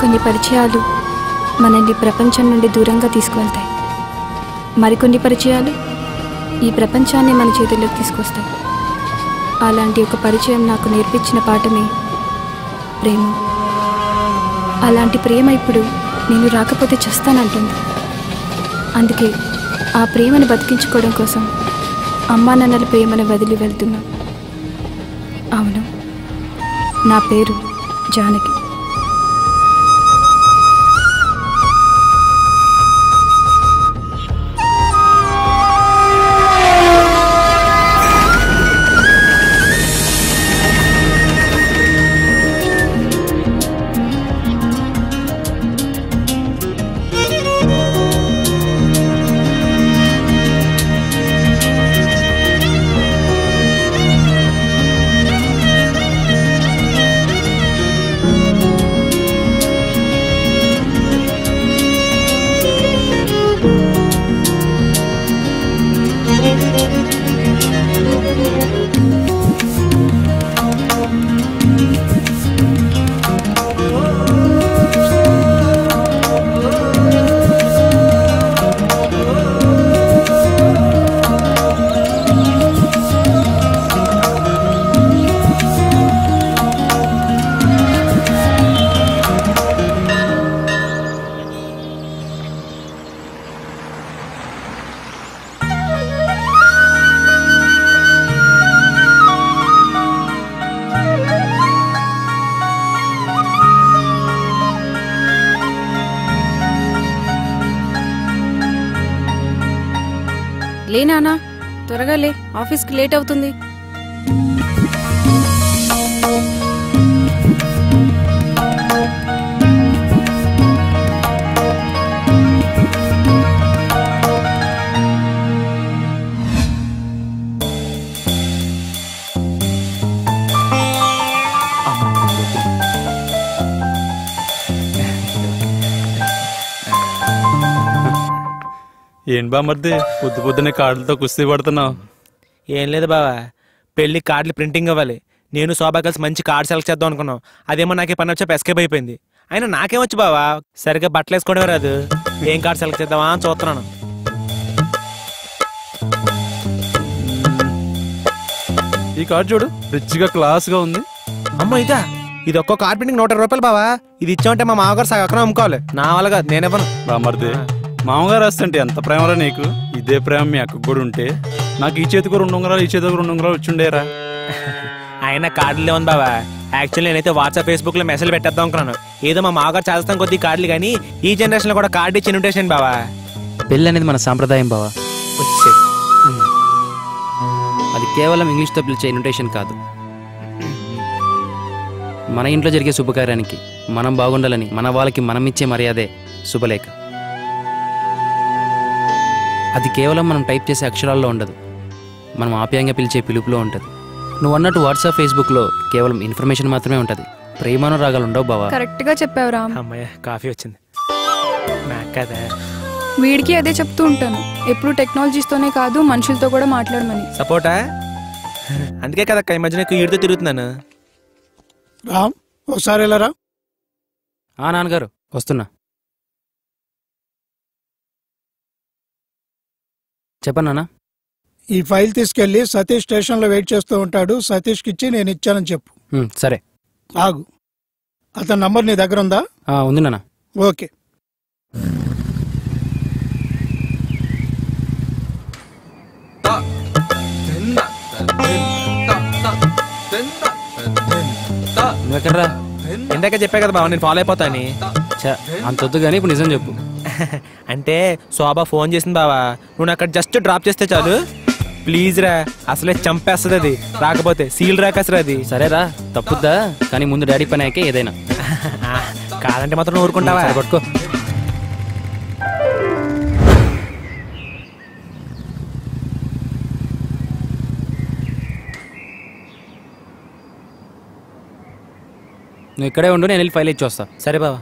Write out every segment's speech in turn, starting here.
కొన్ని పరిచయాలు మనల్ని ప్రపంచం నుండి దూరంగా తీసుకువెళ్తాయి మరికొన్ని పరిచయాలు ఈ ప్రపంచాన్ని మన చేతుల్లోకి తీసుకొస్తాయి అలాంటి ఒక పరిచయం నాకు నేర్పించిన పాఠమే ప్రేమ అలాంటి ప్రేమ ఇప్పుడు నేను రాకపోతే చస్తానంటుంది అందుకే ఆ ప్రేమను బతికించుకోవడం కోసం అమ్మా నాన్నల ప్రేమను వదిలి వెళ్తున్నా అవును నా పేరు జానకి లే నానా త్వరగా లే ఆఫీస్కి లేట్ అవుతుంది ఏం బామర్ది పొద్దు పొద్దునే కార్డులతో కుస్తీ పడుతున్నావు ఏం లేదు బావా పెళ్లి కార్డులు ప్రింటింగ్ అవ్వాలి నేను శోభా కలిసి మంచి కార్డ్ సెలెక్ట్ చేద్దాం అనుకున్నాం అదేమో నాకు ఈ పని వచ్చా ఎస్కేప్ అయిపోయింది అయినా నాకేమొచ్చు బావా సరిగ్గా బట్టలు వేసుకోవడమే రాదు ఏం కార్డ్ సెలెక్ట్ చేద్దామా అని చూస్తున్నాను ఈ కార్డు చూడు రిచ్గా క్లాస్గా ఉంది అమ్మ ఇదా ఇది ఒక్కో కార్డ్ ప్రింటింగ్ నూట ఇరవై రూపాయలు బావా ఇది ఇచ్చామంటే మా మామగారు సగం ఎకరం అమ్ముకోవాలి నా వల్ల కాదు నేనేమను బామర్ది మామగారు వస్తుంటే ఎంత ప్రేమరా నీకు ఇదే ప్రేమ మీ అక్కకు కూడా ఉంటే నాకు ఈ చేతికి రెండు ఉంగరాలు ఈ చేతికి రెండు ఉంగరాలు వచ్చిండేరా ఆయన కార్డులు లేవని బావా యాక్చువల్లీ నేనైతే వాట్సాప్ ఫేస్బుక్ లో మెసేజ్ పెట్టేద్దాం అనుకున్నాను ఏదో మా మామగారు చేస్తాం కొద్ది కార్డులు కానీ ఈ జనరేషన్ లో కూడా కార్డు ఇచ్చి ఇన్విటేషన్ బావా పెళ్ళి అనేది మన సాంప్రదాయం బావా వచ్చేయ్. అది కేవలం ఇంగ్లీష్తో పిలిచే ఇన్విటేషన్ కాదు మన ఇంట్లో జరిగే శుభకార్యానికి మనం బాగుండాలని మన వాళ్ళకి మనం ఇచ్చే మర్యాదే శుభలేఖ అది కేవలం మనం టైప్ చేసే అక్షరాల్లో ఉండదు మనం ఆప్యాయంగా పిలిచే పిలుపులో ఉంటుంది నువ్వు అన్నట్టు వాట్సాప్ ఫేస్బుక్లో కేవలం ఇన్ఫర్మేషన్ మాత్రమే ఉంటుంది ప్రేమాను రాగాలు ఉండవు బావా కరెక్ట్గా చెప్పావు రామ్ అమ్మయ్య కాఫీ వచ్చింది నాకు కదా వీడికి అదే చెప్తూ ఉంటాను ఎప్పుడు టెక్నాలజీస్తోనే కాదు మనుషులతో కూడా మాట్లాడమని సపోర్టా అందుకే కదా ఈ మధ్యన ఎక్కువ ఈడితో తిరుగుతున్నాను రామ్ ఒకసారి వెళ్ళరా ఆ నాన్నగారు వస్తున్నా చెప్పండి నాన్న ఈ ఫైల్ తీసుకెళ్లి సతీష్ స్టేషన్ లో వెయిట్ చేస్తూ ఉంటాడు సతీష్కి ఇచ్చి నేను ఇచ్చానని చెప్పు ఉమ్, సరే ఆగు అతని నంబర్ నీ దగ్గర ఉందా ఆ, ఉంది నాన్న ఓకే నువ్వెక్కడ్రా ఇందాక చెప్పా కదా బావ నేను ఫాలో అయిపోతాని చ అంత వద్దు కానీ ఇప్పుడు నిజం చెప్పు అంటే శోభ ఫోన్ చేసింది బావా నువ్వు అక్కడ జస్ట్ డ్రాప్ చేస్తే చాలు ప్లీజ్ రా అసలే చంపేస్తుంది అది రాకపోతే సీల్ రాకసరా అది సరేరా తప్పుద్దా కానీ ముందు డాడీ పని అయ్యాకే ఏదైనా ఆ, కాదంటే మాత్రం నువ్వు ఊరుకుంటావా సరే, పట్టుకో నువ్వు ఇక్కడే ఉండు నేను వెళ్ళి ఫైల్ ఇచ్చి వస్తా సరే బావా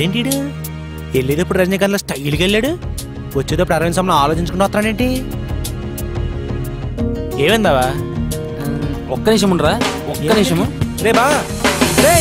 ఈడేంటి ఈడు? వెళ్ళేటప్పుడు రజనీకాంత్ స్టైల్కి వెళ్ళాడు వచ్చేటప్పుడు అరవింద్ సమయంలో ఆలోచించుకుంటూ వస్తున్నాడేంటి ఏమైంది బావా ఒక్క నిమిషం ఉండరా ఒక్క నిమిషము రే బావా రే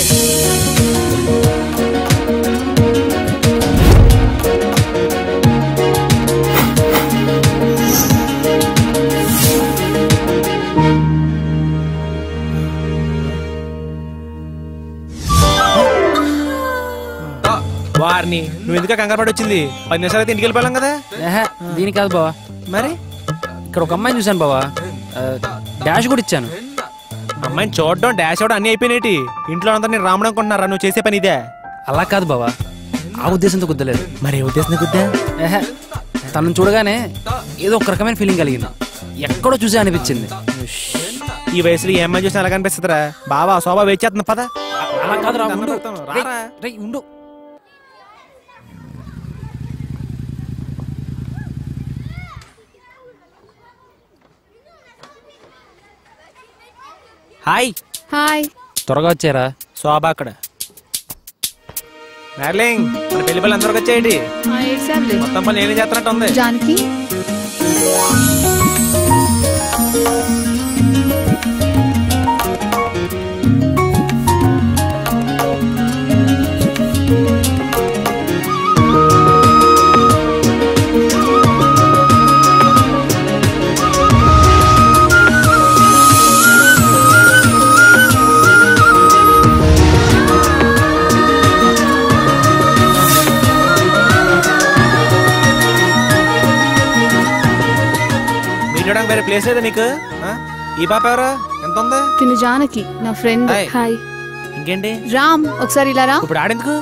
వారిని నువ్వు ఎందుకు కంగారు పడి వచ్చింది పది నిమిషాలు అయితే ఇంటికి వెళ్ళిపోయాం కదా ఏహే, దీని కాదు బావా మరి ఇక్కడ ఒక అమ్మాయిని చూశాను బావా ఆ, డాష్ కూడా ఇచ్చాను అమ్మాయిని చూడడం డాష్ అవడం అన్ని అయిపోయినాయి ఇంట్లో అందరూ నేను రామడం అనుకుంటున్నారా నువ్వు చేసే పని ఇదే అలా కాదు బావా ఆ ఉద్దేశంతో కుద్దలేదు మరి ఏ ఉద్దేశం కుద్దా ఏహే, తనను చూడగానే ఏదో ఒక రకమైన ఫీలింగ్ కలిగింది ఎక్కడో చూసే అనిపించింది ఈ వయసులో ఏ అమ్మాయి చూసినా అలాగ అనిపిస్తుందిరా బావా శోభా వెయిట్ చేస్తున్నా పద అలా కాదురా ఉండు రేయ్, రారా. రేయ్, ఉండు హాయ్ హాయ్ త్వరగా వచ్చారా శోభా అక్కడ డార్లింగ్ మన పెళ్లి పిల్లలు అందరికి వచ్చేయండి ఏడ్సాలే మొత్తం పని నేనే చేస్తున్నట్టు ఉంది జానకి మీట్ చేయడానికి వేరే ప్లేస్ లేదా నీకు ఆ? ఈ పాప ఎవరు ఎంత ఉంది తిను జానకి నా ఫ్రెండ్ హాయ్. హాయ్ ఇంకేంటి రామ్ ఒకసారి ఇలా రా ఇప్పుడు ఆడెందుకు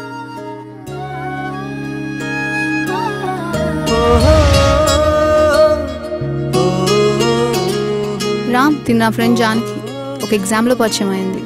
రామ్ తిను నా ఫ్రెండ్ జానకి ఒక ఎగ్జామ్ లో పరిచయం అయింది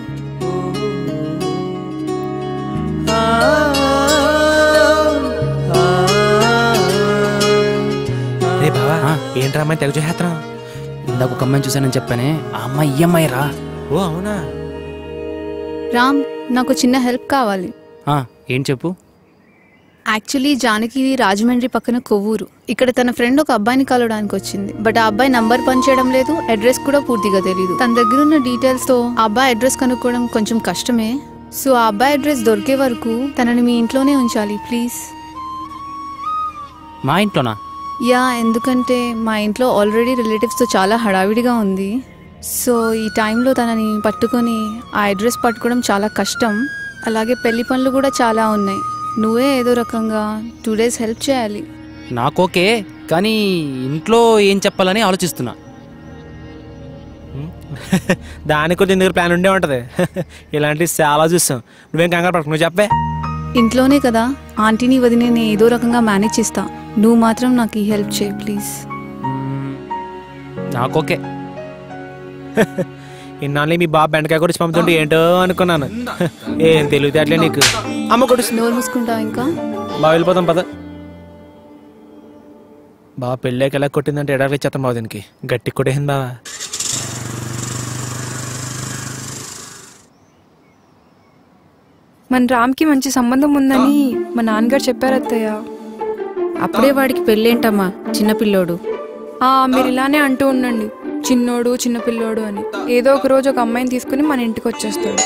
రే బావా ఆ. ఏంట్రా అమ్మాయి తెగ చూసేస్తున్నావు ఇందాక ఒక అమ్మాయిని చూశానని చెప్పానే ఆ అమ్మాయి ఈ అమ్మాయి రా ఓ అవునా రామ్ నాకు చిన్న హెల్ప్ కావాలి ఆ, ఏం చెప్పు యాక్చువల్లీ జానకి రాజమండ్రి పక్కన కొవ్వూరు ఇక్కడ తన ఫ్రెండ్ ఒక అబ్బాయిని కలవడానికి వచ్చింది బట్ ఆ అబ్బాయి నంబర్ పనిచేయడం లేదు అడ్రస్ కూడా పూర్తిగా తెలియదు తన దగ్గర ఉన్న డీటెయిల్స్ తో ఆ అబ్బాయి అడ్రస్ కనుక్కోవడం కొంచెం కష్టమే సో ఆ అబ్బాయి అడ్రస్ దొరికే వరకు తనని మీ ఇంట్లోనే ఉంచాలి ప్లీజ్ మా ఇంట్లోనా యా ఎందుకంటే మా ఇంట్లో ఆల్రెడీ రిలేటివ్స్తో చాలా హడావిడిగా ఉంది సో ఈ టైంలో తనని పట్టుకొని ఆ అడ్రస్ పట్టుకోవడం చాలా కష్టం అలాగే పెళ్లి పనులు కూడా చాలా ఉన్నాయి నువ్వే ఏదో రకంగా టూ డేస్ హెల్ప్ చేయాలి నాకు ఓకే కానీ ఇంట్లో ఏం చెప్పాలని ఆలోచిస్తున్నా దానికి కొంచెం దగ్గర ప్లాన్ ఉండే ఉంటది ఇలాంటివి చాలా చూసాం నువ్వేం కంగారు పడకు నువ్వు చెప్పే ఇంట్లోనే కదా ఆంటీని వదిన నేను ఏదో రకంగా మేనేజ్ చేస్తా నువ్వు మాత్రం నాకు ఈ హెల్ప్ చేయి ప్లీజ్ మ్మ్, నాకు ఓకే ఇన్నాళ్ళు మీ బాబు బెండకాయ కూడా పంపుతుంటే ఏంటో అనుకున్నాను ఏం తెలివితే అట్లే నీకు అమ్మ కొడు నోరు మూసుకుంటావు ఇంకా బాగా వెళ్ళిపోతాం పద బాగా పెళ్ళాక ఎలా కొట్టిందంటే ఎడారి ఇచ్చేస్తాం బాబు దీనికి గట్టి కొట్టేసింది బావా మన రామ్కి మంచి సంబంధం ఉందని మా నాన్నగారు చెప్పారు అత్తయ్య అప్పుడే వాడికి పెళ్ళేంటమ్మా చిన్నపిల్లోడు ఆ, మీరు ఇలానే అంటూ ఉండండి చిన్నోడు చిన్నపిల్లోడు అని ఏదో ఒక రోజు ఒక అమ్మాయిని తీసుకుని మన ఇంటికి వచ్చేస్తాడు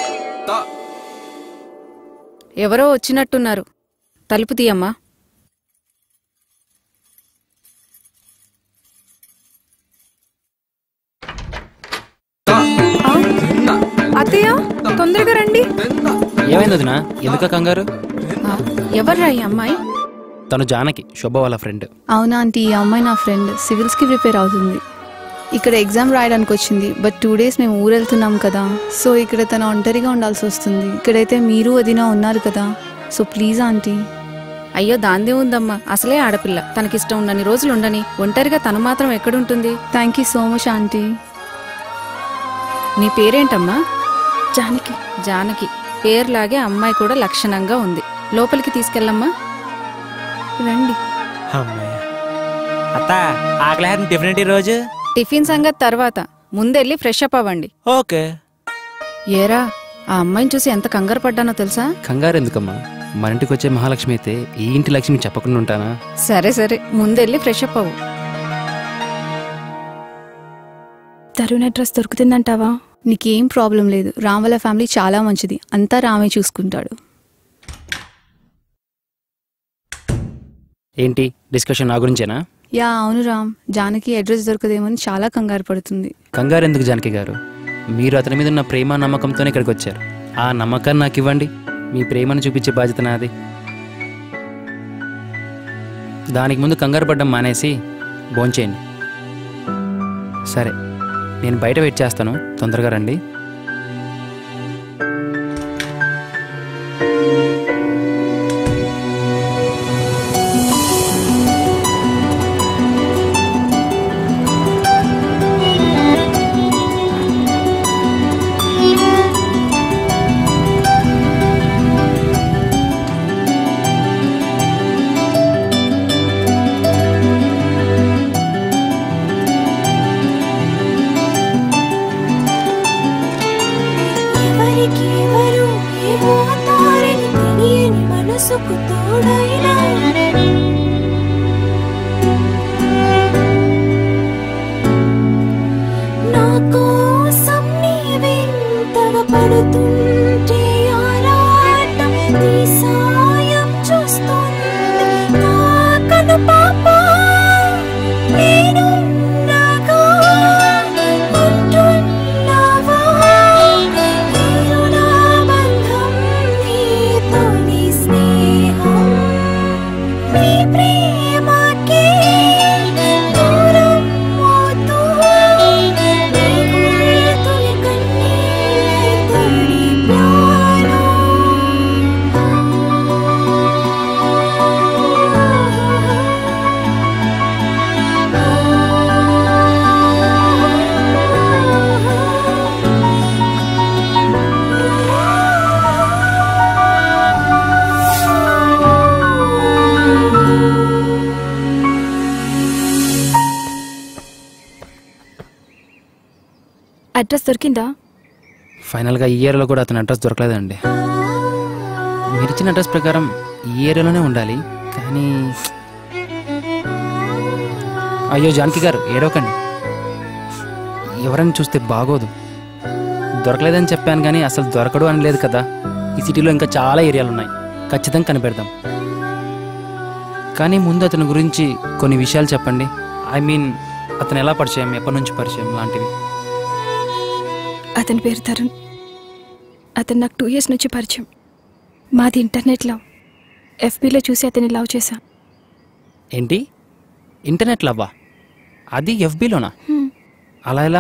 ఎవరో వచ్చినట్టున్నారు తలుపు తీయమ్మా ఆ, అత్తయ్య తొందరగా రండి ఏమైంది వదినా ఎందుక కంగారు ఆ, ఎవర్రా ఈ అమ్మాయి తను జానకి శోభ వాళ్ళ ఫ్రెండ్ అవునా ఆంటీ ఈ అమ్మాయి నా ఫ్రెండ్ సివిల్స్కి ప్రిపేర్ అవుతుంది ఇక్కడ ఎగ్జామ్ రాయడానికి వచ్చింది బట్ టూ డేస్ మేము ఊరెళ్తున్నాం కదా సో ఇక్కడ తన ఒంటరిగా ఉండాల్సి వస్తుంది ఇక్కడైతే మీరు వదిన ఉన్నారు కదా సో ప్లీజ్ ఆంటీ అయ్యో దాందే ఉందమ్మా అసలే ఆడపిల్ల తనకిష్టం ఉన్నన్ని రోజులు ఉండని ఒంటరిగా తను మాత్రం ఎక్కడుంటుంది thank you so much aunty నీ పేరేంటమ్మా జానకి జానకి పేరులాగే అమ్మాయి కూడా లక్షణంగా ఉంది లోపలికి తీసుకెళ్ళమ్మా రండి అమ్మాయి అత్త ఆకలి డెఫినెట్ ఈ రోజు టిఫిన్ సంగతి తర్వాత ముందెళ్ళి ఫ్రెష్ అప్ అవ్వండి ఓకే ఏరా ఆ అమ్మాయిని చూసి ఎంత కంగారు పడ్డానో తెలుసా కంగారు ఎందుకమ్మా మన ఇంటికి వచ్చే మహాలక్ష్మి అయితే ఈ ఇంటి లక్ష్మి చెప్పకుండా ఉంటానా సరే సరే ముందెళ్ళి ఫ్రెష్ అప్ అవ్వు తరుణ్ అడ్రస్ దొరుకుతుందంటావా నీకేం ప్రాబ్లం లేదు రామ్ వాళ్ళ ఫ్యామిలీ చాలా మంచిది అంతా రామే చూసుకుంటాడు ఏంటి డిస్కషన్ నా గురించేనా యా అవును రామ్ జానకి అడ్రస్ దొరకదేమని చాలా కంగారు పడుతుంది కంగారు ఎందుకు జానకి గారు మీరు అతని మీద ఉన్న ప్రేమ నమ్మకంతోనే ఇక్కడికి వచ్చారు ఆ నమ్మకాన్ని నాకు ఇవ్వండి మీ ప్రేమను చూపించే బాధ్యత నాది దానికి ముందు కంగారు పడ్డం మానేసి భోంచేయండి సరే నేను బయట వెయిట్ చేస్తాను తొందరగా రండి ఎవరికి ఎవరు ఏమవుతారని తెలియని మనసుకు తోడైనా నా కోసం నీవెంతగా పడుతుంటే ఆరాటం నీ సాయం చూస్తుంది నా కను పాప నేనున్నాగా ఉంటున్నావా నేను నా బంధం నీతోని స్నేహం నీ ప్రేమకే దూరం అవుతూ నీ గుర్తుని కన్నీళ్ళే అడ్రస్ దొరికిందా ఫైనల్గా ఈ ఏరియాలో కూడా అతని అడ్రస్ దొరకలేదండి మీరు ఇచ్చిన అడ్రస్ ప్రకారం ఈ ఏరియాలోనే ఉండాలి కానీ అయ్యో జానకి గారు ఏడవకండి ఎవరైనా చూస్తే బాగోదు దొరకలేదని చెప్పాను కానీ అసలు దొరకడు అని లేదు కదా ఈ సిటీలో ఇంకా చాలా ఏరియాలు ఉన్నాయి ఖచ్చితంగా కనిపెడదాం కానీ ముందు అతని గురించి కొన్ని విషయాలు చెప్పండి ఐ మీన్ అతను ఎలా పరిచయం ఎప్పటి నుంచి పరిచయం లాంటివి అతని పేరు తరుణ్ అతను నాకు టూ ఇయర్స్ నుంచి పరిచయం మాది ఇంటర్నెట్లో ఎఫ్బీలో చూసి అతన్ని లవ్ చేశా ఏంటి ఇంటర్నెట్ లవ్వా అది ఎఫ్బీలోనా హ్మ్. అలా ఎలా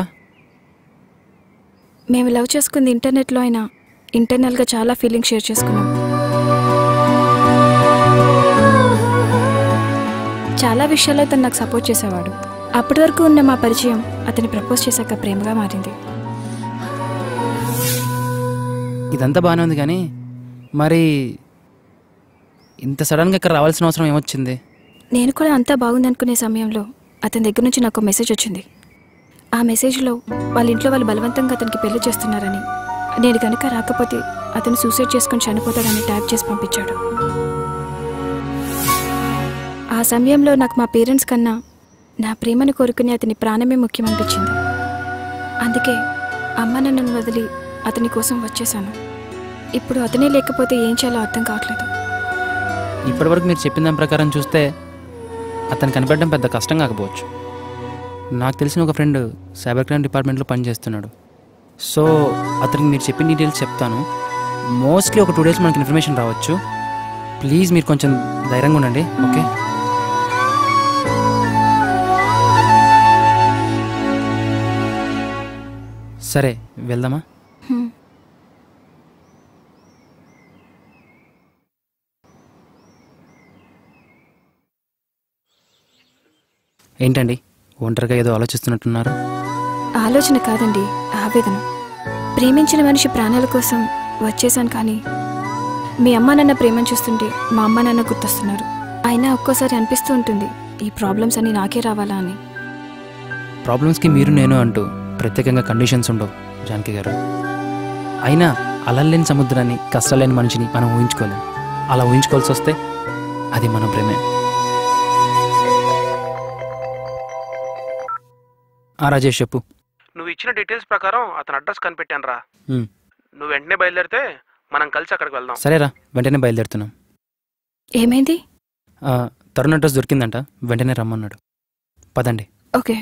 మేము లవ్ చేసుకుంది ఇంటర్నెట్లో అయినా ఇంటర్నల్గా చాలా ఫీలింగ్ షేర్ చేసుకున్నాం చాలా విషయాల్లో తను నాకు సపోర్ట్ చేసేవాడు అప్పటి వరకు ఉన్న మా పరిచయం అతని ప్రపోజ్ చేశాక ప్రేమగా మారింది ఇదంతా బాగానే ఉంది కానీ మరి ఇంత సడన్గా ఇక్కడ రావాల్సిన అవసరం ఏమొచ్చింది నేను కూడా అంతా బాగుందనుకునే సమయంలో అతని దగ్గర నుంచి నాకు మెసేజ్ వచ్చింది ఆ మెసేజ్లో వాళ్ళ ఇంట్లో వాళ్ళు బలవంతంగా అతనికి పెళ్లి చేస్తున్నారని నేను కనుక రాకపోతే అతను సూసైడ్ చేసుకొని చనిపోతాడని ట్యాగ్ చేసి పంపించాడు ఆ సమయంలో నాకు మా పేరెంట్స్ కన్నా నా ప్రేమను కోరుకునే అతని ప్రాణమే ముఖ్యమనిపించింది అందుకే అమ్మ నన్ను వదిలి అతని కోసం వచ్చేసాను ఇప్పుడు అతనే లేకపోతే ఏం చేయాలో అర్థం కావట్లేదు ఇప్పటివరకు మీరు చెప్పిన దాని ప్రకారం చూస్తే అతను కనిపెట్టడం పెద్ద కష్టం కాకపోవచ్చు నాకు తెలిసిన ఒక ఫ్రెండ్ సైబర్ క్రైమ్ డిపార్ట్మెంట్లో పనిచేస్తున్నాడు సో అతనికి మీరు చెప్పిన డీటెయిల్స్ చెప్తాను మోస్ట్లీ ఒక టూ డేస్ మనకి ఇన్ఫర్మేషన్ రావచ్చు ప్లీజ్ మీరు కొంచెం ధైర్యంగా ఉండండి ఓకే సరే వెళ్దామా హ్మ్. ఏంటండి ఒంటరిగా ఏదో ఆలోచిస్తున్నట్టున్నారు ఆలోచన కాదండి ఆవేదన ప్రేమించిన మనిషి ప్రాణాల కోసం వచ్చేసాను కానీ మీ అమ్మ నాన్న ప్రేమను చూస్తుంటే మా అమ్మ నాన్న గుర్తొస్తున్నారు అయినా ఒక్కోసారి అనిపిస్తూ ఉంటుంది ఈ ప్రాబ్లమ్స్ అన్ని నాకే రావాలా అని ప్రాబ్లమ్స్కి మీరు నేను అంటూ ప్రత్యేకంగా కండిషన్స్ ఉండవు జానకి గారు అయినా అలలేని సముద్రాన్ని కష్టాలేని మనిషిని మనం ఊహించుకోలేం అలా ఊహించుకోవాల్సి వస్తే అది మన ప్రేమే ఆ రాజేష్ చెప్పు నువ్వు ఇచ్చిన డీటెయిల్స్ ప్రకారం అతని అడ్రస్ కనిపెట్టాను రా ఉమ్, నువ్వు వెంటనే బయలుదేరితే మనం కలిసి అక్కడికి వెళ్దాం సరేరా వెంటనే బయలుదేరుతున్నాం ఏమైంది ఆ, తరుణ్ అడ్రస్ దొరికిందంట వెంటనే రమ్మన్నాడు పదండి ఓకే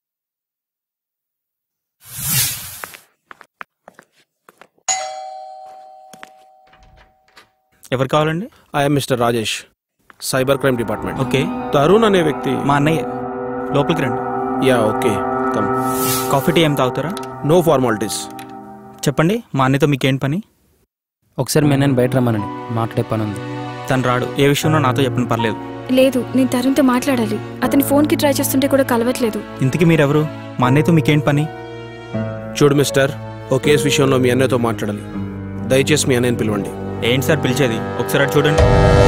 ఎవరు కావాలండి I'm mister Rajesh cyber crime department okay Tarun అనే వ్యక్తి మా అన్నయ్య లోపలికి రండి yeah okay come coffee tea ఏం తాగుతారా నో ఫార్మాలిటీస్ చెప్పండి మా అన్నయ్యతో మీకేం పని ఒకసారి మేము నేను బయట రమ్మనండి మాట్లాడే పని ఉంది తను రాడు ఏ విషయంలో నాతో చెప్పిన పర్లేదు లేదు నేను తరుణ్తో మాట్లాడాలి అతని ఫోన్కి ట్రై చేస్తుంటే కూడా కలవట్లేదు ఇంతకీ మీరెవరు మా అన్నయ్యతో మీకేం పని చూడు మిస్టర్ ఓ కేసు విషయంలో మీ అన్నయ్యతో మాట్లాడాలి దయచేసి మీ అన్నయ్యని పిలవండి ఏంటి సార్ పిలిచేది ఒకసారి అటు చూడండి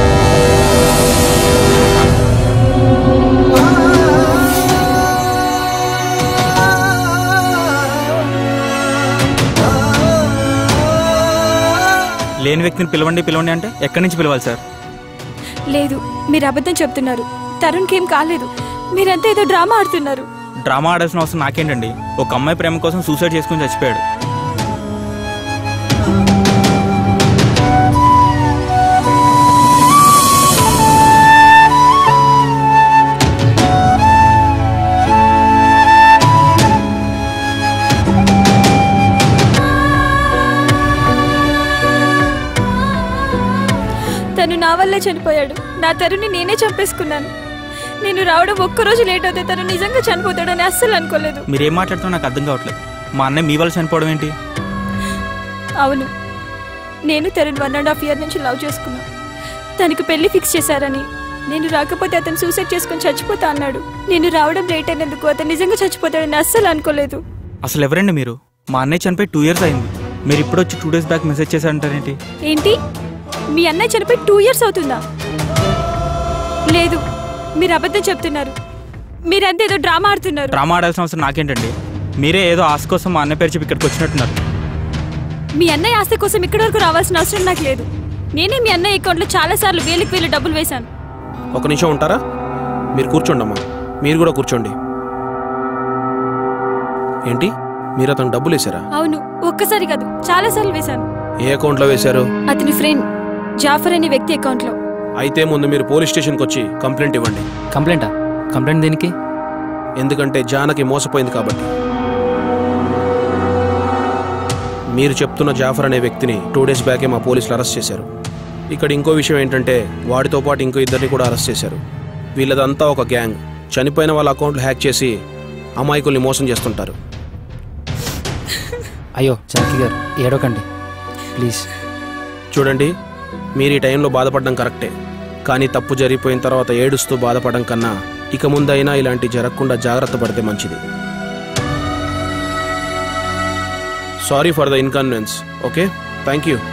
లేని వ్యక్తిని పిలవండి పిలవండి అంటే ఎక్కడి నుంచి పిలవాలి సార్ లేదు మీరు అబద్ధం చెప్తున్నారు తరుణ్కి ఏం కాలేదు మీరంతా ఏదో డ్రామా ఆడుతున్నారు డ్రామా ఆడాల్సిన అవసరం నాకేంటండి ఒక అమ్మాయి ప్రేమ కోసం సూసైడ్ చేసుకుని చచ్చిపోయాడు తను నా వల్లే చనిపోయాడు నా తరుణ్ని నేనే చంపేసుకున్నాను నేను రావడం ఒక్కరోజు లేట్ అవుతే తను నిజంగా చనిపోతాడని అస్సలు అనుకోలేదు మీరేం మాట్లాడుతున్నా నాకు అర్థం కావట్లేదు మా అన్నయ్య మీ వల్ల చనిపోవడం ఏంటి అవును నేను Tarun one and half year నుంచి లవ్ చేసుకున్నాను తనకు పెళ్లి ఫిక్స్ చేశారని నేను రాకపోతే అతను సూసైడ్ చేసుకుని చచ్చిపోతా అన్నాడు నేను రావడం లేట్ అయినందుకు అతను నిజంగా చచ్చిపోతాడని అస్సలు అనుకోలేదు అసలు ఎవరండి మీరు మా అన్నయ్య చనిపోయి టూ ఇయర్స్ అయింది మీరు ఇప్పుడు వచ్చి టూ డేస్ బ్యాక్ మెసేజ్ చేశారంటారేంటి ఏంటి మీ అన్నయ్య చనిపోయి టూ ఇయర్స్ అవుతుందా లేదు మీరు అబద్ధం చెప్తున్నారు మీరంతా ఏదో డ్రామా ఆడుతున్నారు డ్రామా ఆడాల్సిన అవసరం నాకేంటండి మీరే ఏదో ఆశ కోసం మా అన్నయ్య పేరు చెప్పి ఇక్కడికి వచ్చినట్టున్నారు మీ అన్నయ్య ఆస్తి కోసం ఇక్కడి వరకు రావాల్సిన అవసరం నాకు లేదు నేనే మీ అన్నయ్య అకౌంట్లో చాలా సార్లు వేలకు వేలు డబ్బులు వేశాను ఒక నిమిషం ఉంటారా మీరు కూర్చోండి అమ్మా మీరు కూడా కూర్చోండి ఏంటి మీరు అతను డబ్బులు వేశారా అవును ఒక్కసారి కాదు చాలా సార్లు వేశాను ఏ అకౌంట్లో వేశారు అతని ఫ్రెండ్ జాఫర్ అనే వ్యక్తి అకౌంట్లో అయితే ముందు మీరు పోలీస్ స్టేషన్కి వచ్చి కంప్లైంట్ ఇవ్వండి కంప్లైంటా కంప్లైంట్ దేనికి ఎందుకంటే జానకి మోసపోయింది కాబట్టి మీరు చెప్తున్న జాఫర్ అనే వ్యక్తిని టూ డేస్ బ్యాకే మా పోలీసులు అరెస్ట్ చేశారు ఇక్కడ ఇంకో విషయం ఏంటంటే వాడితో పాటు ఇంకో ఇద్దరిని కూడా అరెస్ట్ చేశారు వీళ్ళదంతా ఒక గ్యాంగ్ చనిపోయిన వాళ్ళ అకౌంట్లు హ్యాక్ చేసి అమాయకుల్ని మోసం చేస్తుంటారు అయ్యో జానకి గారు ఏడవకండి ప్లీజ్ చూడండి మీరు ఈ టైంలో బాధపడడం కరెక్టే కానీ తప్పు జరిగిపోయిన తర్వాత ఏడుస్తూ బాధపడడం కన్నా ఇక ముందైనా ఇలాంటి జరగకుండా జాగ్రత్త పడితే మంచిది sorry for the inconvenience okay thank you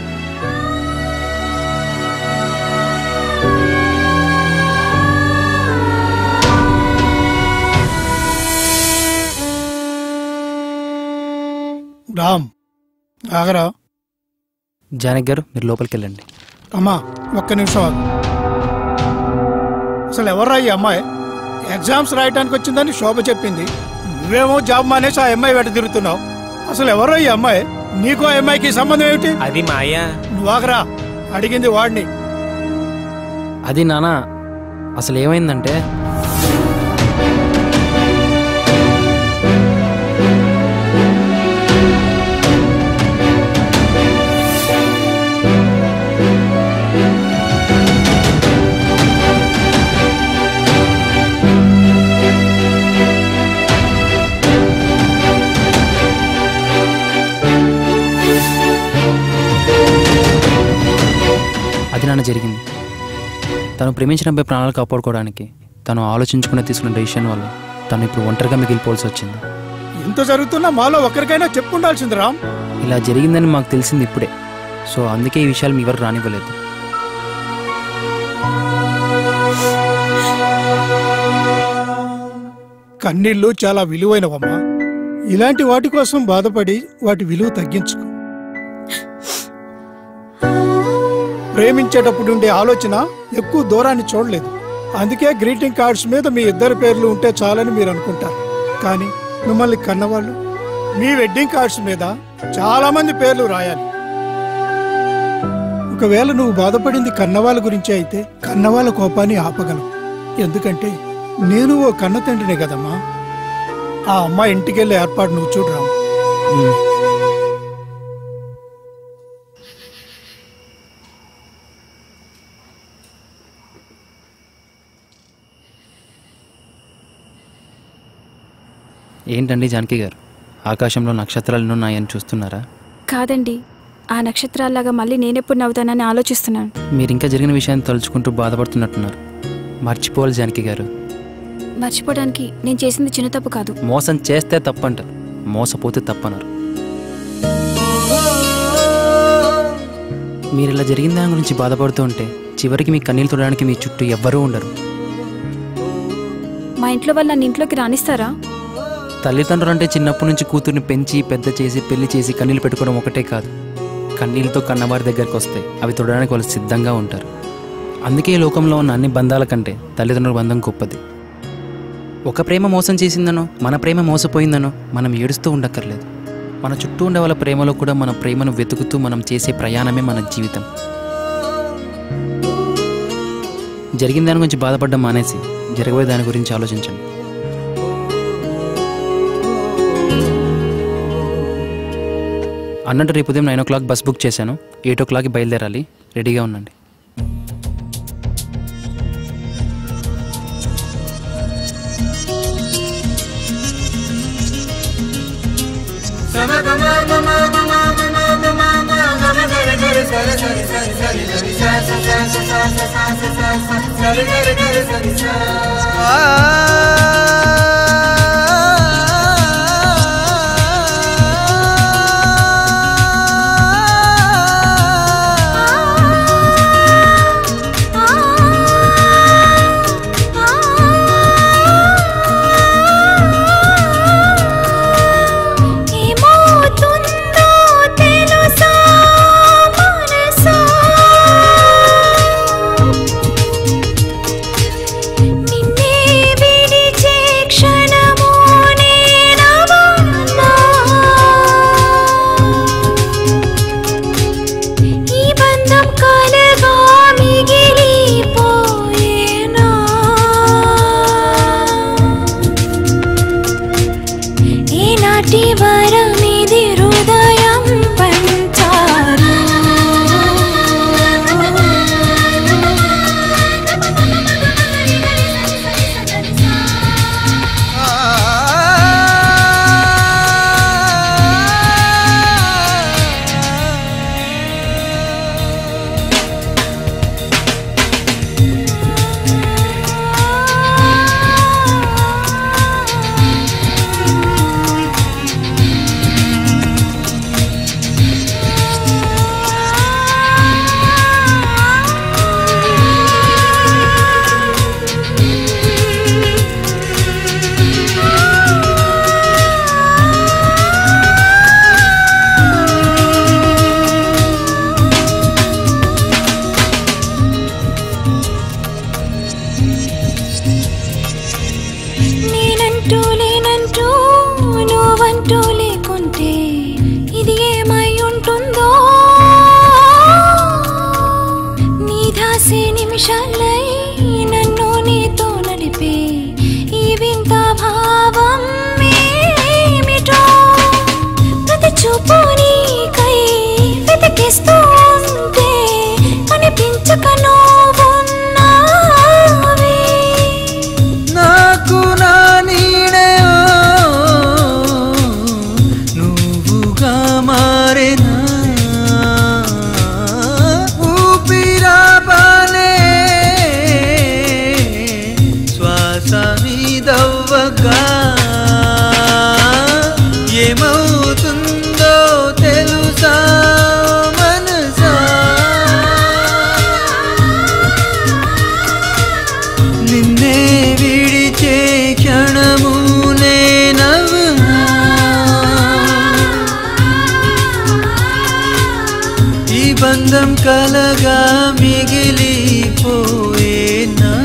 Ram ఆగరా జానకి గారు మీరు లోపలికి వెళ్ళండి అమ్మా ఒక్క నిమిషం ఆగు. అసలు ఎవర్రా ఈ అమ్మాయి ఎగ్జామ్స్ రాయడానికి వచ్చిందని శోభ చెప్పింది నువ్వేమో జాబ్ మానేసి ఆ అమ్మాయి వెంట తిరుగుతున్నావు అసలు ఎవరో ఈ అమ్మాయి నీకు ఆ అమ్మాయికి సంబంధం ఏమిటి అది మా అయ్య నువ్వు ఆగరా అడిగింది వాడిని అది నాన్న అసలు ఏమైందంటే అది నాన్న జరిగింది తను ప్రేమించిన అబ్బాయి ప్రాణాలు కాపాడుకోవడానికి తను ఆలోచించుకుని తీసుకున్న డెసిషన్ వల్ల తను ఇప్పుడు ఒంటరిగా మిగిలిపోవాల్సి వచ్చింది ఇంత జరుగుతున్నా మాలో ఒక్కరికైనా చెప్పుండాల్సింది రామ్ ఇలా జరిగిందని మాకు తెలిసింది ఇప్పుడే సో అందుకే ఈ విషయాలు మీ వరకు రానివ్వలేదు కన్నీళ్లు చాలా విలువైనవమ్మా ఇలాంటి వాటి కోసం బాధపడి వాటి విలువ తగ్గించుకో ప్రేమించేటప్పుడు ఉండే ఆలోచన ఎక్కువ దూరాన్ని చూడలేదు అందుకే గ్రీటింగ్ కార్డ్స్ మీద మీ ఇద్దరి పేర్లు ఉంటే చాలని మీరు అనుకుంటారు కానీ మిమ్మల్ని కన్నవాళ్ళు మీ వెడ్డింగ్ కార్డ్స్ మీద చాలా మంది పేర్లు రాయాలి ఒకవేళ నువ్వు బాధపడింది కన్నవాళ్ళ గురించి అయితే కన్నవాళ్ళ కోపాన్ని ఆపగలవు ఎందుకంటే నేను ఓ కన్న తండ్రినే కదమ్మా ఆ అమ్మాయి ఇంటికెళ్ళే ఏర్పాటు నువ్వు చూడరావు ఏంటండి జానకి గారు ఆకాశంలో నక్షత్రాలు ఉన్నాయని చూస్తున్నారా కాదండి ఆ నక్షత్రాల్లాగా మళ్ళీ నేనెప్పుడు నవ్వుతానని ఆలోచిస్తున్నాను మీరు ఇంకా జరిగిన విషయాన్ని తలుచుకుంటూ బాధపడుతున్నట్టున్నారు మర్చిపోవాలి జానకి గారు మర్చిపోవడానికి నేను చేసింది చిన్న తప్పు కాదు మోసం చేస్తే తప్పంటారు మోసపోతే తప్పనరు మీరు ఇలా జరిగిన దాని గురించి బాధపడుతూ ఉంటే చివరికి మీ కన్నీళ్ళు తుడడానికి మీ చుట్టూ ఎవ్వరూ ఉండరు మా ఇంట్లో వాళ్ళు నన్ను ఇంట్లోకి రానిస్తారా తల్లిదండ్రులు అంటే చిన్నప్పటి నుంచి కూతుర్ని పెంచి పెద్ద చేసి పెళ్లి చేసి కన్నీళ్ళు పెట్టుకోవడం ఒకటే కాదు కన్నీళ్ళతో కన్నవారి దగ్గరికి వస్తే అవి తుడడానికి వాళ్ళు సిద్ధంగా ఉంటారు అందుకే ఈ లోకంలో ఉన్న అన్ని బంధాల కంటే తల్లిదండ్రుల బంధం గొప్పది ఒక ప్రేమ మోసం చేసిందనో మన ప్రేమ మోసపోయిందనో మనం ఏడుస్తూ ఉండక్కర్లేదు మన చుట్టూ ఉండే వాళ్ళ ప్రేమలో కూడా మన ప్రేమను వెతుకుతూ మనం చేసే ప్రయాణమే మన జీవితం జరిగిన దాని గురించి బాధపడడం మానేసి జరగబోయే దాని గురించి ఆలోచించండి అన్నట్టు రేపు ఉదయం nine o'clock bus book చేశాను ఎయిట్ ఓ క్లాక్కి బయలుదేరాలి రెడీగా ఉండండి ఏమవుతుందో తెలుసా మనసా నిన్నే విడిచి బంధం కలగా మిగిలిపోయేనా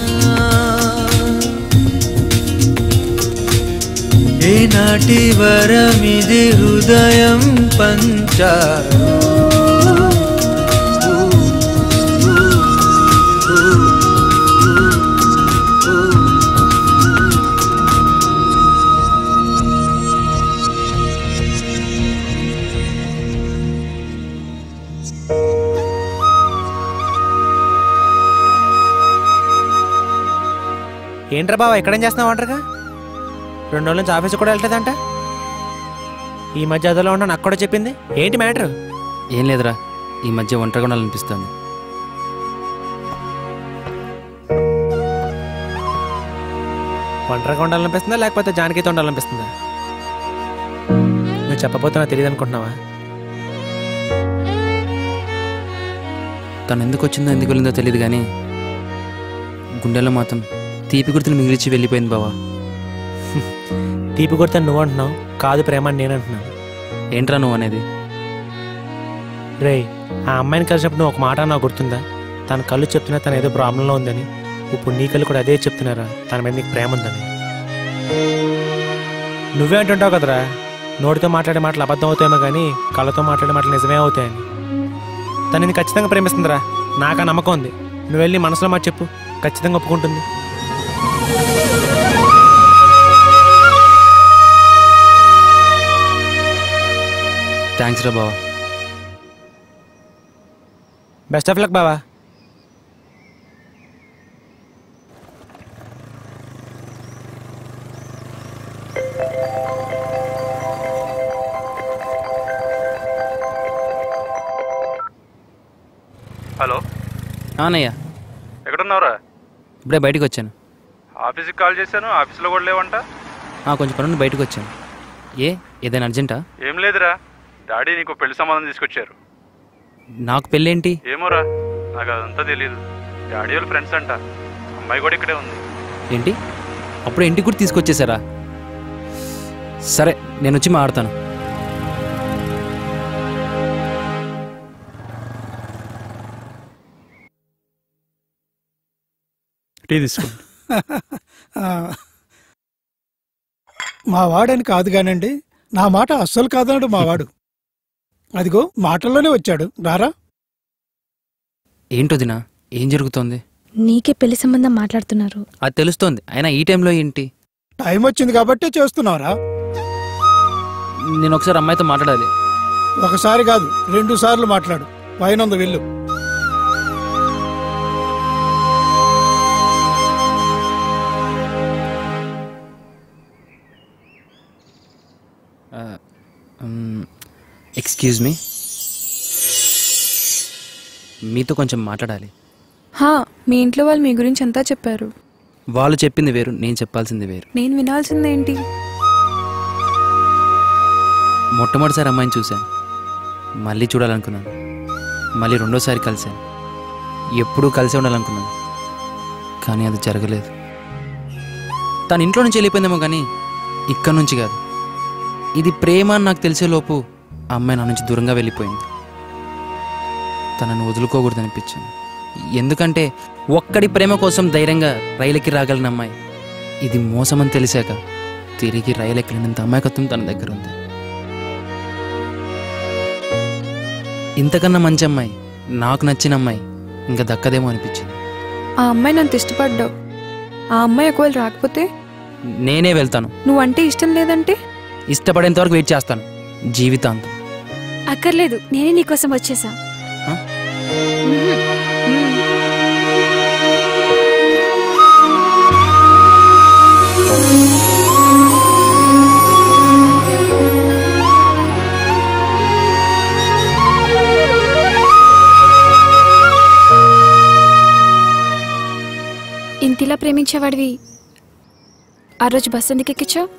ఏనాటి వరమిది హృదయం పంచారు ఏంట్రా బావ ఎక్కడేం చేస్తున్నావు అంటారుగా రెండు రోజుల నుంచి ఆఫీస్ కూడా వెళ్తుందంట ఈ మధ్య అదలో ఉన్నా నాకు కూడా చెప్పింది ఏంటి మ్యాటర్ ఏం లేదురా ఈ మధ్య ఒంటరిగా ఉండాలనిపిస్తుంది ఒంటరిగా ఉండాలనిపిస్తుందా లేకపోతే జానకితో ఉండాలనిపిస్తుందా నువ్వు చెప్పబోతే నాకు తెలియదు అనుకుంటున్నావా తను ఎందుకు వచ్చిందో ఎందుకు వెళ్ళిందో తెలియదు కానీ గుండెల్లో మాత్రం తీపి గుర్తులు మిగిలిచి వెళ్ళిపోయింది బావా తీపి కొడితే నువ్వు అంటున్నావు కాదు ప్రేమ అని నేను అంటున్నాను ఏంట్రా నువ్వు అనేది రేయ్ ఆ అమ్మాయిని కలిసినప్పుడు నువ్వు ఒక మాట నాకు గుర్తుందా తన కళ్ళు చెప్తున్నా తన ఏదో ప్రాబ్లంలో ఉందని ఇప్పుడు నీ కళ్ళు కూడా అదే చెప్తున్నారా తన మీద నీకు ప్రేమ ఉందని నువ్వే అంటుంటావు కదరా నోటితో మాట్లాడే మాటలు అబద్ధం అవుతాయేమో కానీ కళ్ళతో మాట్లాడే మాటలు నిజమే అవుతాయని తను నేను ఖచ్చితంగా ప్రేమిస్తుందిరా నాకు ఆ నమ్మకం ఉంది నువ్వు వెళ్ళి మనసులో మాట చెప్పు ఖచ్చితంగా ఒప్పుకుంటుంది థ్యాంక్స్ రా బావా బెస్ట్ ఆఫ్ లక్ బావా హలో అన్నయ్య ఎక్కడున్నావురా ఇప్పుడే బయటకు వచ్చాను ఆఫీస్కి కాల్ చేశాను ఆఫీస్లో కూడా లేవంట ఆ, కొంచెం పనుండి బయటకు వచ్చాను ఏ ఏదైనా అర్జెంటా ఏం లేదురా డాడీ నీకు పెళ్లి సంబంధం తీసుకొచ్చారు నాకు పెళ్ళేంటి ఏమోరా నాకు అదంతా తెలియదు డాడీ వాళ్ళ ఫ్రెండ్స్ అంట అమ్మాయి కూడా ఇక్కడే ఉంది ఏంటి అప్పుడు ఇంటికి కూడా తీసుకొచ్చేసారా సరే నేను వచ్చి మాట్లాడతాను టీ తీసుకోండి ఆ, మా వాడని కాదు కానండి నా మాట అస్సలు కాదన్నాడు మా వాడు అదిగో మాటల్లోనే వచ్చాడు రారా ఏంటో దినా ఏం జరుగుతోంది నీకే పెళ్లి సంబంధం మాట్లాడుతున్నారు అది తెలుస్తోంది అయినా ఈ టైంలో ఏంటి టైం వచ్చింది కాబట్టే చేస్తున్నావురా నేను ఒకసారి అమ్మాయితో మాట్లాడాలి ఒకసారి కాదు రెండు సార్లు మాట్లాడు పైనంద వెళ్ళు ఎక్స్క్యూజ్ మీ మీతో కొంచెం మాట్లాడాలి హా మీ ఇంట్లో వాళ్ళు మీ గురించి అంతా చెప్పారు వాళ్ళు చెప్పింది వేరు నేను చెప్పాల్సింది వేరు నేను వినాల్సిందేంటి మొట్టమొదటిసారి అమ్మాయిని చూశాను మళ్ళీ చూడాలనుకున్నాను మళ్ళీ రెండోసారి కలిశాను ఎప్పుడూ కలిసి ఉండాలనుకున్నాను కానీ అది జరగలేదు తన ఇంట్లో నుంచి వెళ్ళిపోయిందేమో కానీ ఇక్కడ నుంచి కాదు ఇది ప్రేమ అని నాకు తెలిసేలోపు ఆ అమ్మాయి నా నుంచి దూరంగా వెళ్ళిపోయింది తనను వదులుకోకూడదనిపించింది ఎందుకంటే ఒక్కడి ప్రేమ కోసం ధైర్యంగా రైలుకి రాగలిగిన అమ్మాయి ఇది మోసమని తెలిసాక తిరిగి రైలు ఎక్కలేనంత అమాయకత్వం తన దగ్గర ఉంది ఇంతకన్నా మంచి అమ్మాయి నాకు నచ్చిన అమ్మాయి ఇంకా దక్కదేమో అనిపించింది ఆ అమ్మాయి నన్ను ఇష్టపడ్డావు ఆ అమ్మాయి ఒకవేళ రాకపోతే నేనే వెళ్తాను నువ్వంటే ఇష్టం లేదంటే ఇష్టపడేంత వరకు వెయిట్ చేస్తాను జీవితాంతం అక్కర్లేదు నేనే నీకోసం వచ్చేసా హ? ఇంతిలా ప్రేమించేవాడివి ఆ రోజు బస్ ఎందుకు ఎక్కించావు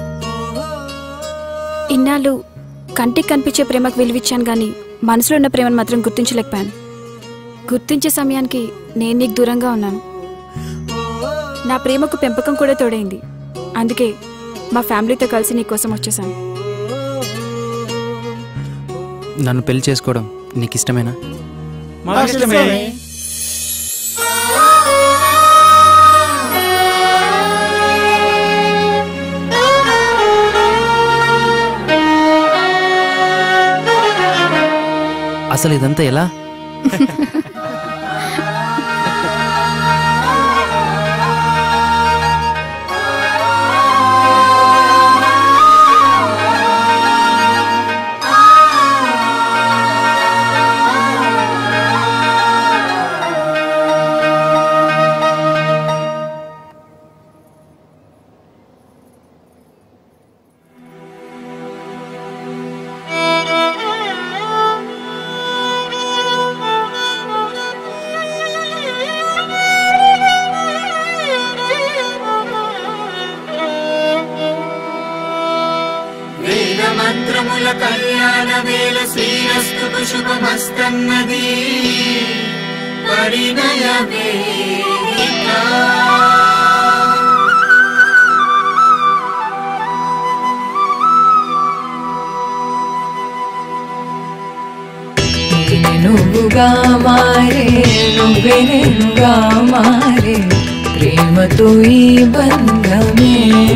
ఇన్నాళ్ళు కంటికి కనిపించే ప్రేమకు విలువిచ్చాను కానీ మనసులో ఉన్న ప్రేమను మాత్రం గుర్తించలేకపోయాను గుర్తించే సమయానికి నేను నీకు దూరంగా ఉన్నాను నా ప్రేమకు పెంపకం కూడా తోడైంది అందుకే మా ఫ్యామిలీతో కలిసి నీ కోసం వచ్చేసాను నన్ను పెళ్లి చేసుకోవడం నీకు ఇష్టమేనా మాకు ఇష్టమే అసలు ఇదంతా ఎలా వేద మంత్రముల కళ్యాణ వేల శ్రీరస్తు శుభమస్తన్నది పరిణయ వేదిక నేనే నువ్వుగా మారే నువ్వే నేనుగా మారే ప్రేమతో ఈ బంధమే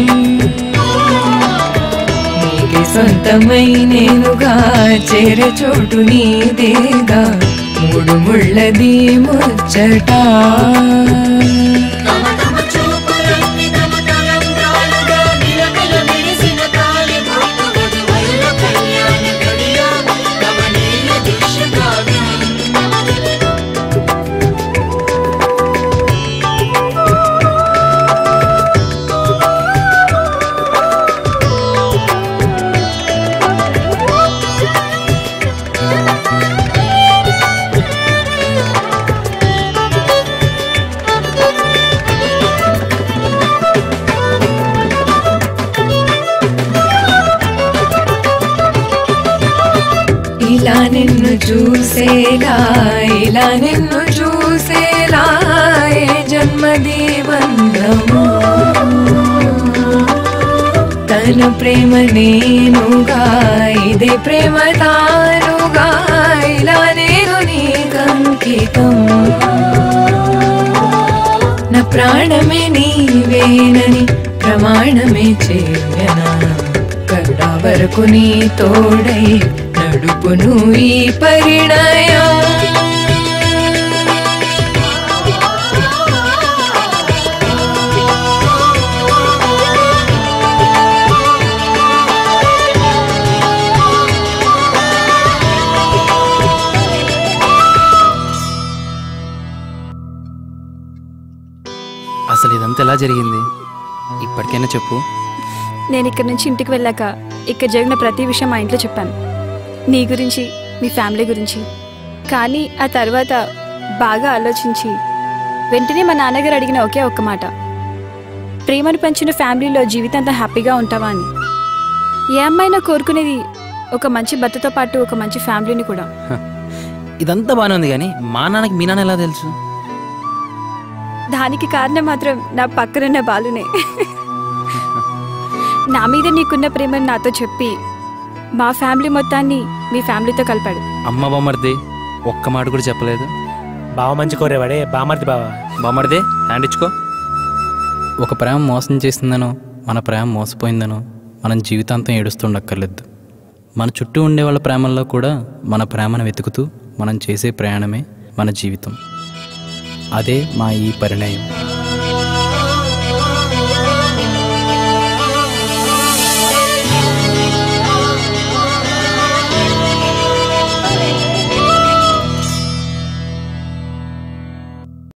నీకే సొంతమై నేనుగా చేరే చోటు నీదేగా మూడు ముళ్ళది ముచ్చట తమ తమ చూపులన్నీ తమ తలంబ్రాలుగా నిలకల మెరిసిన కాలి భక్తు వధువరుల కళ్యాణ గడియ కమనీయ దృశ్య కావ్యం ఇలా నిన్ను చూసేలా ఇలా నిన్ను చూసేలా ఏ జన్మది బంధము తన ప్రేమ నేనుగా ఇదే ప్రేమ తానుగా ఇలా నేను నీకంకితం నా ప్రాణమే నీవేనని ప్రమాణమే చేయనా కడా వరకు నీ తోడై నడుపును ఈ పరిణయం అసలు ఇదంతా ఎలా జరిగింది ఇప్పటికైనా చెప్పు నేను ఇక్కడ నుంచి ఇంటికి వెళ్ళాక ఇక్కడ జరిగిన ప్రతి విషయం మా ఇంట్లో చెప్పాను నీ గురించి మీ ఫ్యామిలీ గురించి కానీ ఆ తర్వాత బాగా ఆలోచించి వెంటనే మా నాన్నగారు అడిగిన ఒకే ఒక్క మాట ప్రేమను పంచిన ఫ్యామిలీలో జీవితాంతం హ్యాపీగా ఉంటావా అని ఏ అమ్మాయినా కోరుకునేది ఒక మంచి భర్తతో పాటు ఒక మంచి ఫ్యామిలీని కూడా ఇదంతా బాగానే ఉంది కానీ మా నాన్నకి మీ నాన్న ఎలా తెలుసు దానికి కారణం మాత్రం నా పక్కనున్న బాలునే నా మీద నీకున్న ప్రేమను నాతో చెప్పి మా ఫ్యామిలీ మొత్తాన్ని మీ ఫ్యామిలీతో కలిపాడు అమ్మ బామర్ది ఒక్క మాట కూడా చెప్పలేదు బావ మంచి కోరేవాడే బామర్ది బావ బామర్దే హ్యాండ్ ఇచ్చుకో ఒక ప్రేమ మోసం చేసిందనో మన ప్రేమ మోసపోయిందనో మనం జీవితాంతం ఏడుస్తుండక్కర్లేదు మన చుట్టూ ఉండే వాళ్ళ ప్రేమల్లో కూడా మన ప్రేమను వెతుకుతూ మనం చేసే ప్రయాణమే మన జీవితం అదే మా ఈ పరిణయం